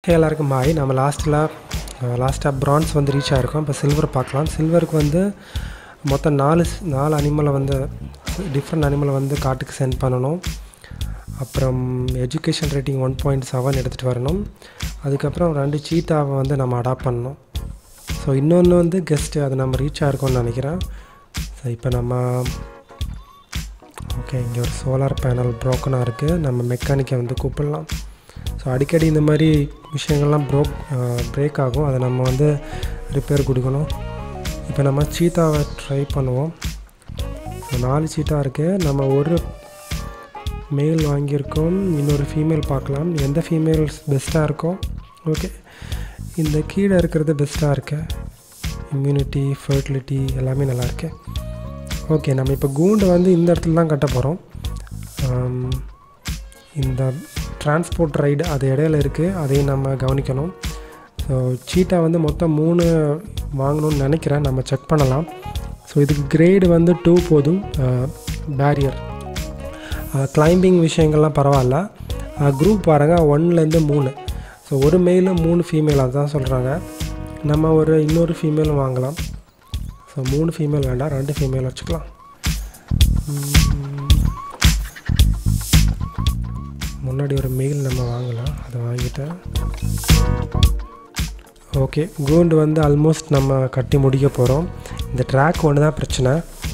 எல்லாருக்கும் ஹாய் நம்ம லாஸ்ட்டில் லாஸ்ட்டாக ப்ரான்ஸ் வந்து ரீச் ஆகிருக்கோம் இப்போ சில்வர் பார்க்கலாம் சில்வருக்கு வந்து மொத்தம் நாலு நாலு அனிமலை வந்து டிஃப்ரெண்ட் அனிமலை வந்து காட்டுக்கு சென்ட் பண்ணணும் அப்புறம் education rating one point seven எடுத்துகிட்டு வரணும் அதுக்கப்புறம் ரெண்டு சீட்டாவை வந்து நம்ம அடாப்ட் பண்ணணும் ஸோ இன்னொன்று வந்து கெஸ்ட்டு அது நம்ம ரீச் ஆகிருக்கோம்னு நினைக்கிறேன் ஸோ இப்போ நம்ம ஓகே இங்கே ஒரு சோலார் பேனல் ப்ரோக்கனாக இருக்குது நம்ம மெக்கானிக்கை வந்து கூப்பிடலாம் ஸோ அடிக்கடி இந்த மாதிரி விஷயங்கள்லாம் ப்ரோக் பிரேக் ஆகும் அதை நம்ம வந்து ரிப்பேர் கொடுக்கணும் இப்போ நம்ம சீட்டாவை ட்ரை பண்ணுவோம் ஸோ நாலு சீட்டாக இருக்குது நம்ம ஒரு மேல் வாங்கியிருக்கோம் இன்னொரு ஃபீமேல் பார்க்கலாம் எந்த ஃபீமேல்ஸ் பெஸ்ட்டாக இருக்கோ ஓகே இந்த கீழே இருக்கிறது பெஸ்ட்டாக இருக்கு இம்யூனிட்டி ஃபர்டிலிட்டி எல்லாமே நல்லா இருக்கு ஓகே நம்ம இப்போ கூண்டு வந்து இந்த இடத்துல தான் கட்ட போகிறோம் இந்த டிரான்ஸ்போர்ட் ரைடு அது இடையில இருக்குது அதையும் நம்ம கவனிக்கணும் ஸோ சீட்டா வந்து மொத்தம் மூணு வாங்கணும்னு நினைக்கிறேன் நம்ம செக் பண்ணலாம் ஸோ இதுக்கு கிரேடு வந்து டூ போதும் பேரியர் கிளைம்பிங் விஷயங்கள்லாம் பரவாயில்ல குரூப் பாருங்கள் ஒன்லேருந்து மூணு ஸோ ஒரு மெயிலு மூணு ஃபீமேல் அதுதான் சொல்கிறாங்க நம்ம ஒரு இன்னொரு ஃபீமேலும் வாங்கலாம் ஸோ மூணு ஃபீமேல் வேண்டாம் ரெண்டு ஃபீமேல் வச்சுக்கலாம் முன்னாடி ஒரு மெயில் நம்ம வாங்கலாம் அதை வாங்கிட்டேன் ஓகே கூண்டு வந்து ஆல்மோஸ்ட் நம்ம கட்டி முடிக்க போகிறோம் இந்த ட்ராக் ஒன்று தான் பிரச்சனை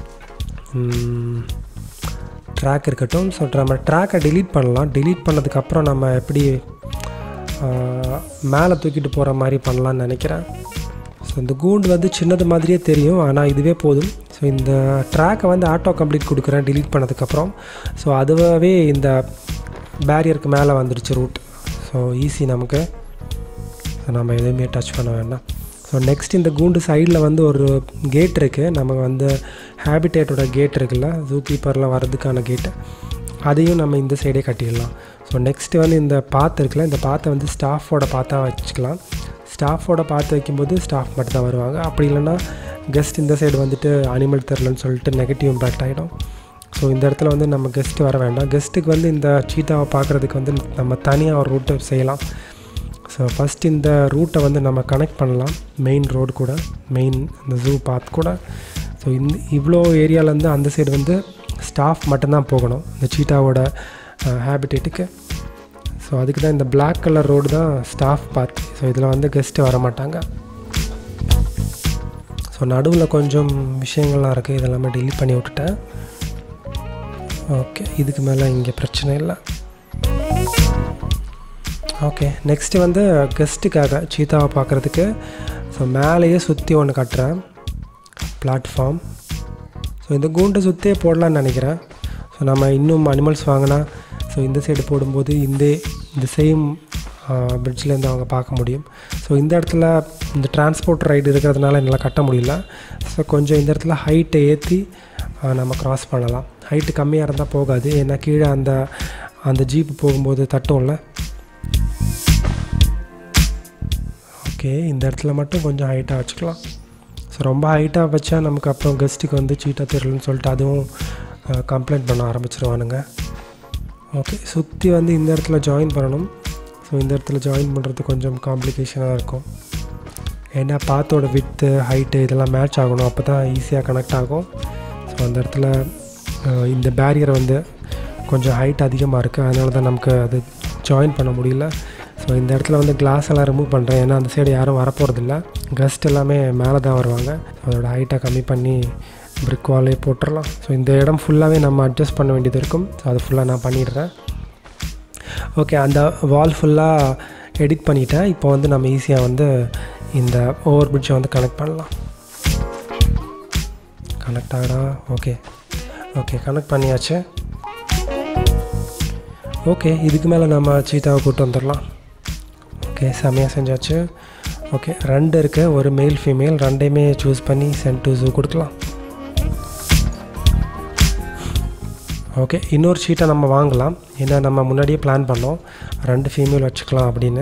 ட்ராக் இருக்கட்டும் ஸோ நம்ம ட்ராக்கை டிலீட் பண்ணலாம் டிலீட் பண்ணதுக்கப்புறம் நம்ம எப்படி மேலே தூக்கிட்டு போகிற மாதிரி பண்ணலான்னு நினைக்கிறேன் ஸோ இந்த கூண்டு வந்து சின்னது மாதிரியே தெரியும் ஆனால் இதுவே போதும் ஸோ இந்த ட்ராக்கை வந்து ஆட்டோ கம்ப்ளீட் கொடுக்குறேன் டிலீட் பண்ணதுக்கப்புறம் ஸோ அதுவாகவே இந்த பேரியருக்கு மேலே வந்துடுச்சு ரூட் ஸோ ஈஸி நமக்கு ஸோ நம்ம எதுவுமே டச் பண்ண வேண்டாம் ஸோ நெக்ஸ்ட் இந்த கூண்டு சைடில் வந்து ஒரு கேட் இருக்குது நமக்கு வந்து ஹேபிடேட்டோட கேட் இருக்குல்ல ஜூ கீப்பர்லாம் வர்றதுக்கான கேட்டு அதையும் நம்ம இந்த சைடே கட்டிடலாம் ஸோ நெக்ஸ்ட்டு வந்து இந்த பாத்து இருக்குல்ல இந்த பாத்தை வந்து ஸ்டாஃபோட பார்த்தா வச்சுக்கலாம் ஸ்டாஃபோட பார்த்து வைக்கும்போது ஸ்டாஃப் மட்டும் தான் வருவாங்க அப்படி இல்லைன்னா கெஸ்ட் இந்த சைடு வந்துட்டு அனிமல் தெரிலன்னு சொல்லிட்டு நெகட்டிவ் இம்பேக்ட் ஆகிடும் ஸோ இந்த இடத்துல வந்து நம்ம கெஸ்ட்டு வர வேண்டாம் கெஸ்ட்டுக்கு வந்து இந்த சீட்டாவை பார்க்குறதுக்கு வந்து நம்ம தனியாக ஒரு ரூட்டை செய்யலாம் ஸோ ஃபஸ்ட் இந்த ரூட்டை வந்து நம்ம கனெக்ட் பண்ணலாம் மெயின் ரோடு கூட மெயின் இந்த ஜூ பாத் கூட ஸோ இந்த இவ்வளோ ஏரியாவிலேருந்து அந்த சைடு வந்து ஸ்டாஃப் மட்டும்தான் போகணும் இந்த சீட்டாவோட ஹேபிடேட்டுக்கு ஸோ அதுக்கு தான் இந்த பிளாக் கலர் ரோடு தான் ஸ்டாஃப் பாத் ஸோ இதில் வந்து கெஸ்ட்டு வர மாட்டாங்க ஸோ நடுவில் கொஞ்சம் விஷயங்கள்லாம் இருக்குது இதெல்லாமே டெலிட் பண்ணி விட்டுட்டேன் ஓகே இதுக்கு மேலே இங்கே பிரச்சனை இல்லை ஓகே நெக்ஸ்ட்டு வந்து கெஸ்ட்டுக்காக சீத்தாவை பார்க்குறதுக்கு ஸோ மேலேயே சுற்றி ஒன்று கட்டுறேன் பிளாட்ஃபார்ம் ஸோ இந்த கூண்டை சுற்றியே போடலான்னு நினைக்கிறேன் ஸோ நம்ம இன்னும் அனிமல்ஸ் வாங்கினா ஸோ இந்த சைடு போடும்போது இந்த இந்த சேம் பிரிட்ஜ்லேருந்து அவங்க பார்க்க முடியும் ஸோ இந்த இடத்துல இந்த டிரான்ஸ்போர்ட் ரைடு இருக்கிறதுனால என்னால் கட்ட முடியல ஸோ கொஞ்சம் இந்த இடத்துல ஹைட்டை ஏற்றி நம்ம க்ராஸ் பண்ணலாம் ஹைட்டு கம்மியாக இருந்தால் போகாது ஏன்னா கீழே அந்த அந்த ஜீப்பு போகும்போது தட்டும்ல ஓகே இந்த இடத்துல மட்டும் கொஞ்சம் ஹைட்டாக வச்சுக்கலாம் ஸோ ரொம்ப ஹைட்டாக வச்சா நமக்கு அப்புறம் கெஸ்ட்டுக்கு வந்து சீட்டாக தெரியலன்னு சொல்லிட்டு அதுவும் கம்ப்ளைண்ட் பண்ண ஆரம்பிச்சிருவானுங்க ஓகே சுற்றி வந்து இந்த இடத்துல ஜாயின் பண்ணணும் ஸோ இந்த இடத்துல ஜாயின் பண்ணுறது கொஞ்சம் காம்ப்ளிகேஷனாக இருக்கும் ஏன்னா பாத்தோட வித்து ஹைட்டு இதெல்லாம் மேட்ச் ஆகணும் அப்போ தான் ஈஸியாக கனெக்ட் ஆகும் ஸோ அந்த இடத்துல இந்த பேரியர் வந்து கொஞ்சம் ஹைட் அதிகமாக இருக்குது அதனால தான் நமக்கு அது ஜாயின் பண்ண முடியல ஸோ இந்த இடத்துல வந்து கிளாஸ் எல்லாம் ரிமூவ் பண்ணுறேன் ஏன்னா அந்த சைடு யாரும் வரப்போகிறதில்ல கெஸ்ட் எல்லாமே மேலே தான் வருவாங்க அதோட ஹைட்டை கம்மி பண்ணி பிரிக் வாலே போட்டுடலாம் ஸோ இந்த இடம் ஃபுல்லாகவே நம்ம அட்ஜஸ்ட் பண்ண வேண்டியது இருக்கும் ஸோ அது ஃபுல்லாக நான் பண்ணிடுறேன் ஓகே அந்த வால் ஃபுல்லாக எடிட் பண்ணிட்டேன் இப்போ வந்து நம்ம ஈஸியாக வந்து இந்த ஓவர் பிரிட்ஜை வந்து கனெக்ட் பண்ணலாம் கனெக்ட் ஆகடா ஓகே ஓகே கனெக்ட் பண்ணியாச்சு ஓகே இதுக்கு மேலே நம்ம சீட்டாவை கூட்டு வந்துடலாம் ஓகே செம்மையாக செஞ்சாச்சு ஓகே ரெண்டு இருக்குது ஒரு மெயில் ஃபீமேல் ரெண்டையுமே சூஸ் பண்ணி சென்ட் டு ஜூ கொடுக்கலாம் ஓகே இன்னொரு ஷீட்டை நம்ம வாங்கலாம் ஏன்னா நம்ம முன்னாடியே பிளான் பண்ணோம் ரெண்டு ஃபீமேல் வச்சுக்கலாம் அப்படின்னு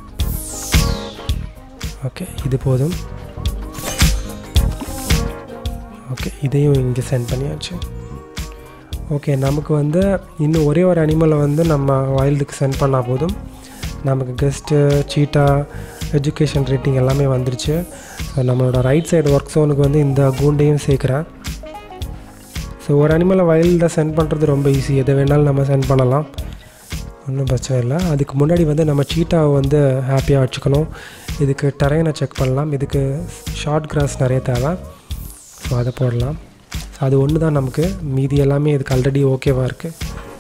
ஓகே இது போதும் ஓகே இதையும் இங்கே சென்ட் பண்ணியாச்சு ஓகே நமக்கு வந்து இன்னும் ஒரே ஒரு அனிமலை வந்து நம்ம வைல்டுக்கு சென்ட் பண்ணால் போதும் நமக்கு கெஸ்ட்டு சீட்டா எஜுகேஷன் ரேட்டிங் எல்லாமே வந்துருச்சு ஸோ நம்மளோட ரைட் சைடு ஒர்க் ஜோனுக்கு வந்து இந்த கூண்டையும் சேர்க்குறேன் ஸோ ஒரு அனிமலை வைல்டில் சென்ட் பண்ணுறது ரொம்ப ஈஸி எதை வேணாலும் நம்ம சென்ட் பண்ணலாம் ஒன்றும் பிரச்சனை இல்லை அதுக்கு முன்னாடி வந்து நம்ம சீட்டாவை வந்து ஹாப்பியாக வச்சுக்கணும் இதுக்கு டரைனை செக் பண்ணலாம் இதுக்கு ஷார்ட் கிராஸ் நிறைய தேவை ஸோ அதை போடலாம் ஸோ அது ஒன்று தான் நமக்கு மீதி எல்லாமே இதுக்கு ஆல்ரெடி ஓகேவாக இருக்குது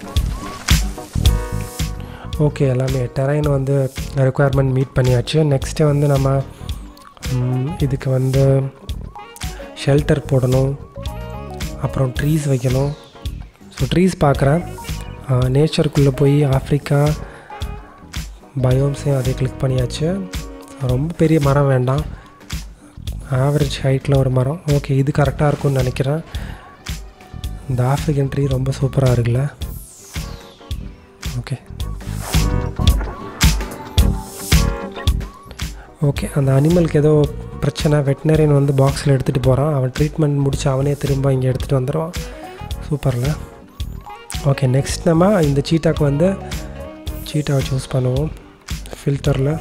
ஓகே எல்லாமே டெரைன் வந்து ரெக்குயர்மெண்ட் மீட் பண்ணியாச்சு நெக்ஸ்ட்டு வந்து நம்ம ம், இதுக்கு வந்து ஷெல்டர் போடணும் அப்புறம் ட்ரீஸ் வைக்கணும் ஸோ ட்ரீஸ் பார்க்குறேன் நேச்சருக்குள்ளே போய் ஆஃப்ரிக்கா பயோம்ஸையும் அதை கிளிக் பண்ணியாச்சு ரொம்ப பெரிய மரம் வேண்டாம் ஆவரேஜ் ஹைட்டில் ஒரு மரம் ஓகே இது கரெக்டாக இருக்கும்னு நினைக்கிறேன் இந்த ஆஃப்ரிக்கன் ட்ரீ ரொம்ப சூப்பராக இருக்குல்ல ஓகே ஓகே அந்த அனிமலுக்கு ஏதோ பிரச்சனை வெட்டினரியன் வந்து பாக்ஸில் எடுத்துகிட்டு போகிறான் அவன் ட்ரீட்மெண்ட் முடிச்சு அவனே திரும்ப இங்கே எடுத்துகிட்டு வந்துடுவான் சூப்பரில் ஓகே நெக்ஸ்ட் நம்ம இந்த சீட்டாக்கு வந்து சீட்டாவை சூஸ் பண்ணுவோம் ஃபில்டரில்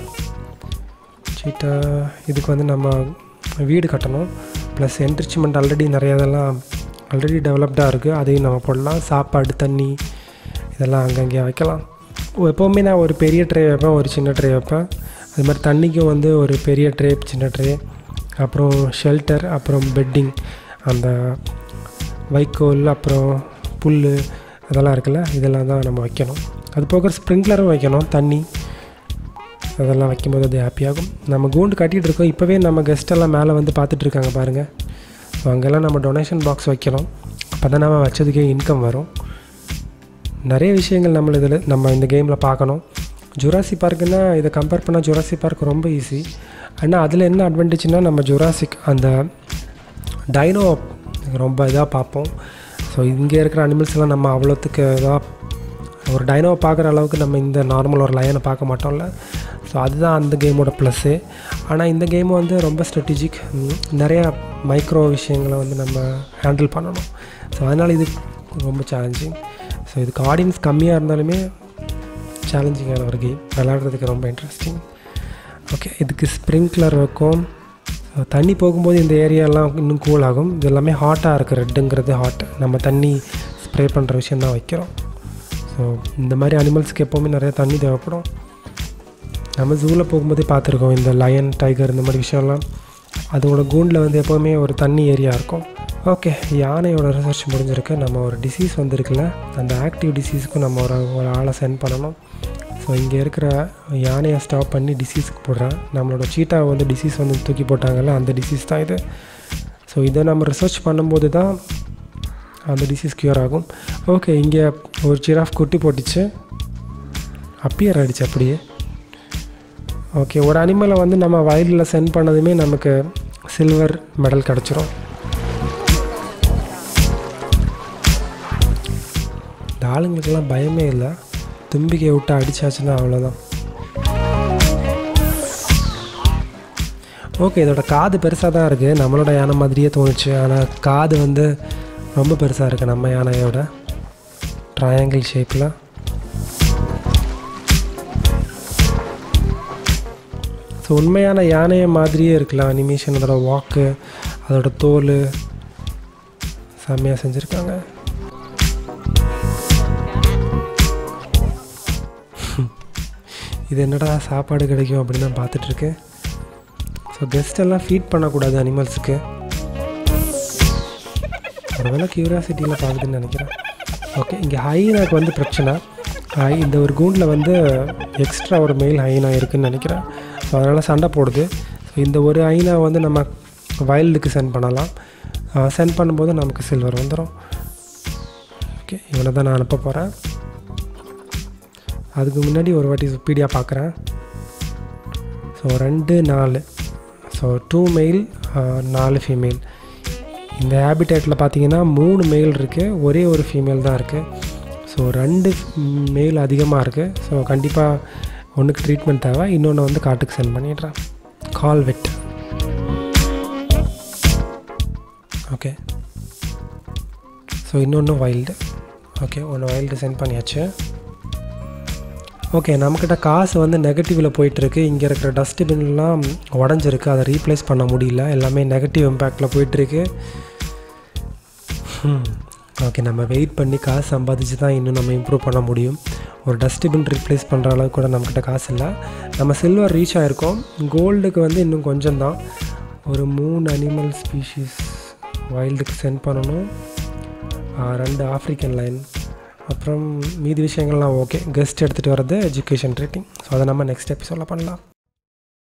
சீட்டா இதுக்கு வந்து நம்ம வீடு கட்டணும் ப்ளஸ் என்ரிச்மெண்ட் ஆல்ரெடி நிறைய இதெல்லாம் ஆல்ரெடி டெவலப்டாக இருக்குது அதையும் நம்ம போடலாம் சாப்பாடு தண்ணி இதெல்லாம் அங்கங்கே வைக்கலாம் ஓ, எப்போவுமே நான் ஒரு பெரிய ட்ரே வைப்பேன் ஒரு சின்ன ட்ரே வைப்பேன் அது மாதிரி தண்ணிக்கும் வந்து ஒரு பெரிய ட்ரே சின்ன ட்ரே அப்புறம் ஷெல்டர் அப்புறம் பெட்டிங் அந்த வைக்கோல் அப்புறம் புல் அதெல்லாம் இருக்குல்ல இதெல்லாம் தான் நம்ம வைக்கணும் அது போக ஸ்ப்ரிங்க்லரும் வைக்கணும் தண்ணி அதெல்லாம் வைக்கும்போது அது ஹாப்பியாகும் நம்ம கூண்டு கட்டிகிட்டு இருக்கோம் இப்போவே நம்ம கெஸ்ட் எல்லாம் மேலே வந்து பார்த்துட்டு இருக்காங்க பாருங்கள் ஸோ அங்கெல்லாம் நம்ம டொனேஷன் பாக்ஸ் வைக்கணும் அப்போ தான் நம்ம வச்சதுக்கே இன்கம் வரும் நிறைய விஷயங்கள் நம்ம இதில் நம்ம இந்த கேமில் பார்க்கணும் ஜுராசி பார்க்குன்னா இதை கம்பேர் பண்ணால் ஜுராசி பார்க் ரொம்ப ஈஸி ஆனால் அதில் என்ன அட்வான்டேஜ்னால் நம்ம ஜுராசிக் அந்த டைனோ ரொம்ப இதாக பார்ப்போம் ஸோ இங்கே இருக்கிற அனிமல்ஸ் எல்லாம் நம்ம அவ்வளோத்துக்கு இதாக ஒரு டைனோவை பார்க்குற அளவுக்கு நம்ம இந்த நார்மல் ஒரு லயனை பார்க்க மாட்டோம்ல ஸோ அதுதான் அந்த கேமோட ப்ளஸ்ஸு ஆனால் இந்த கேம் வந்து ரொம்ப ஸ்ட்ராட்டஜிக் நிறையா மைக்ரோ விஷயங்களை வந்து நம்ம ஹேண்டில் பண்ணணும் ஸோ அதனால் இது ரொம்ப சேலஞ்சிங் ஸோ இதுக்கு ஆடியன்ஸ் கம்மியாக இருந்தாலுமே சேலஞ்சிங்கான ஒரு கேம் விளையாடுறதுக்கு ரொம்ப இன்ட்ரெஸ்டிங் ஓகே இதுக்கு ஸ்ப்ரிங்க்லர் இருக்கும் So, தண்ணி போகும்போது இந்த ஏரியாலாம் இன்னும் கூல் ஆகும் இது எல்லாமே ஹாட்டாக இருக்குது ரெட்டுங்கிறது ஹாட் நம்ம தண்ணி ஸ்ப்ரே பண்ணுற விஷயம் தான் வைக்கிறோம் ஸோ இந்த மாதிரி அனிமல்ஸ்க்கு எப்போவுமே நிறைய தண்ணி தேவைப்படும் நம்ம ஜூவில் போகும்போதே பார்த்துருக்கோம் இந்த லயன் டைகர் இந்த மாதிரி விஷயம்லாம் அதோட கூண்டில் வந்து எப்போவுமே ஒரு தண்ணி ஏரியா இருக்கும் ஓகே யானையோட ரிசர்ச் முடிஞ்சிருக்கு நம்ம ஒரு டிசீஸ் வந்திருக்குல்ல அந்த ஆக்டிவ் டிசீஸ்க்கு நம்ம ஒரு ஒரு ஆளை சென்ட் பண்ணணும் ஸோ இங்கே இருக்கிற யானையை ஸ்டாப் பண்ணி டிசீஸ்க்கு போடுறேன் நம்மளோட சீட்டாவை வந்து டிசீஸ் வந்து தூக்கி போட்டாங்கல்ல அந்த டிசீஸ் தான் இது ஸோ இதை நம்ம ரிசர்ச் பண்ணும்போது தான் அந்த டிசீஸ் க்யூர் ஆகும் ஓகே இங்கே ஒரு ஜிராஃப் குட்டி போட்டுச்சு அப்பியர் ஆகிடுச்சு அப்படியே ஓகே ஒரு அனிமலை வந்து நம்ம வயலில் சென்ட் பண்ணதுமே நமக்கு சில்வர் மெடல் கிடச்சிரும் இந்த ஆளுங்களுக்கெல்லாம் பயமே இல்லை தும்பிக்கையை விட்டு அடிச்சாச்சுன்னா அவ்வளோதான் ஓகே இதோட காது பெருசாக தான் இருக்குது நம்மளோட யானை மாதிரியே தோணுச்சு ஆனால் காது வந்து ரொம்ப பெருசாக இருக்குது நம்ம யானையோட ட்ரையாங்கிள் ஷேப்பில் ஸோ உண்மையான யானையை மாதிரியே இருக்கலாம் அனிமேஷன் அதோட வாக்கு அதோட தோல் செம்மையாக செஞ்சுருக்காங்க இது என்னடா சாப்பாடு கிடைக்கும் அப்படின்னு நான் பார்த்துட்ருக்கேன் ஸோ கெஸ்ட் எல்லாம் ஃபீட் பண்ணக்கூடாது அனிமல்ஸுக்கு ஒருவேளை க்யூரியாசிட்டியில் பார்க்குதுன்னு நினைக்கிறேன் ஓகே இங்கே ஹைனாக்கு வந்து பிரச்சனை ஹை இந்த ஒரு கூண்டில் வந்து எக்ஸ்ட்ரா ஒரு மெயில் ஹைனா இருக்குதுன்னு நினைக்கிறேன் ஸோ அதனால் சண்டை போடுது ஸோ இந்த ஒரு ஹைனா வந்து நம்ம வைல்டுக்கு சென்ட் பண்ணலாம் சென்ட் பண்ணும்போது நமக்கு சில்வர் வந்துடும் ஓகே இவனை தான் நான் அனுப்ப போகிறேன் அதுக்கு முன்னாடி ஒரு வாட்டி ஸ்பீடியாக பார்க்குறேன் ஸோ ரெண்டு நாலு ஸோ டூ மெயில் நாலு ஃபீமேல் இந்த ஹேபிடேட்டில் பார்த்தீங்கன்னா மூணு மெயில் இருக்குது ஒரே ஒரு ஃபீமேல் தான் இருக்குது ஸோ ரெண்டு மெயில் அதிகமாக இருக்குது ஸோ கண்டிப்பாக ஒன்றுக்கு ட்ரீட்மெண்ட் தேவை இன்னொன்று வந்து காட்டுக்கு சென்ட் பண்ணிடுறேன் கால் வெட் ஓகே ஸோ இன்னொன்று வைல்டு ஓகே ஒன்று வைல்டு சென்ட் பண்ணியாச்சு ஓகே நம்மக்கிட்ட காசு வந்து நெகட்டிவில் போயிட்டுருக்கு இங்கே இருக்கிற டஸ்ட்பின்லாம் உடஞ்சிருக்கு அதை ரீப்ளேஸ் பண்ண முடியல எல்லாமே நெகட்டிவ் இம்பேக்டில் போயிட்டுருக்கு ஓகே நம்ம வெயிட் பண்ணி காசு சம்பாதிச்சு தான் இன்னும் நம்ம இம்ப்ரூவ் பண்ண முடியும் ஒரு டஸ்ட்பின் ரீப்ளேஸ் பண்ணுற அளவுக்கு கூட நம்மக்கிட்ட காசு இல்லை நம்ம சில்வர் ரீச் ஆகிருக்கோம் கோல்டுக்கு வந்து இன்னும் கொஞ்சம் தான் ஒரு மூணு அனிமல் ஸ்பீஷீஸ் வைல்டுக்கு சென்ட் பண்ணணும் ரெண்டு ஆஃப்ரிக்கன் லைன் அப்புறம் மீதி விஷயங்கள்லாம் ஓகே கெஸ்ட் எடுத்துகிட்டு வர்றது எஜுகேஷன் ரேட்டிங் ஸோ அதை நம்ம நெக்ஸ்ட் எபிசோடில் பண்ணலாம்